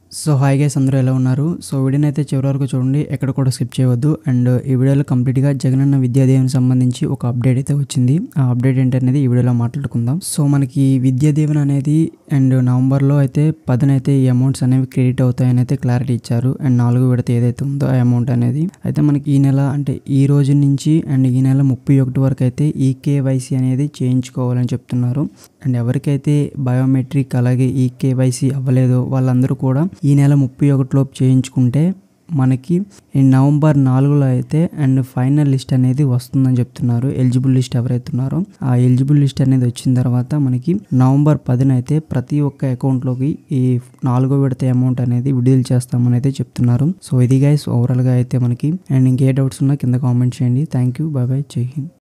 so hi guys అందరూ ఎలా ఉన్నారు సో వీడియోని అయితే చివరి వరకు చూడండి ఎక్కడ కూడా స్కిప్ చేయవద్దు అండ్ ఈ వీడియోలో కంప్లీట్గా జగనన్న విద్యాదేవిని సంబంధించి ఒక అప్డేట్ అయితే వచ్చింది ఆ అప్డేట్ ఏంటనేది ఈ వీడియోలో మాట్లాడుకుందాం సో మనకి విద్యాదీవెన అనేది అండ్ నవంబర్లో అయితే పదనైతే ఈ అమౌంట్స్ అనేవి క్రెడిట్ అవుతాయని అయితే క్లారిటీ ఇచ్చారు అండ్ నాలుగు విడత ఏదైతే ఉందో ఆ అమౌంట్ అనేది అయితే మనకి ఈ నెల అంటే ఈ రోజు నుంచి అండ్ ఈ నెల ముప్పై ఒకటి వరకు అయితే ఈ కేవైసీ అనేది చేయించుకోవాలని చెప్తున్నారు అండ్ ఎవరికైతే బయోమెట్రిక్ అలాగే ఈ కేవైసీ అవ్వలేదో వాళ్ళందరూ కూడా ఈ నెల ముప్పై ఒకటిలోపు చేయించుకుంటే మనకి ఈ నవంబర్ నాలుగులో అయితే అండ్ ఫైనల్ లిస్ట్ అనేది వస్తుందని చెప్తున్నారు ఎలిజిబుల్ లిస్ట్ ఎవరైతే ఉన్నారో ఆ ఎలిజిబుల్ లిస్ట్ అనేది వచ్చిన తర్వాత మనకి నవంబర్ పదిన అయితే ప్రతి ఒక్క అకౌంట్లోకి ఈ నాలుగో విడత అమౌంట్ అనేది విడుదల చేస్తామని అయితే చెప్తున్నారు సో ఇది గైస్ ఓవరాల్గా అయితే మనకి అండ్ ఇంకే డౌట్స్ ఉన్నా కింద కామెంట్ చేయండి థ్యాంక్ యూ బాయ్ బాయ్ జై హింద్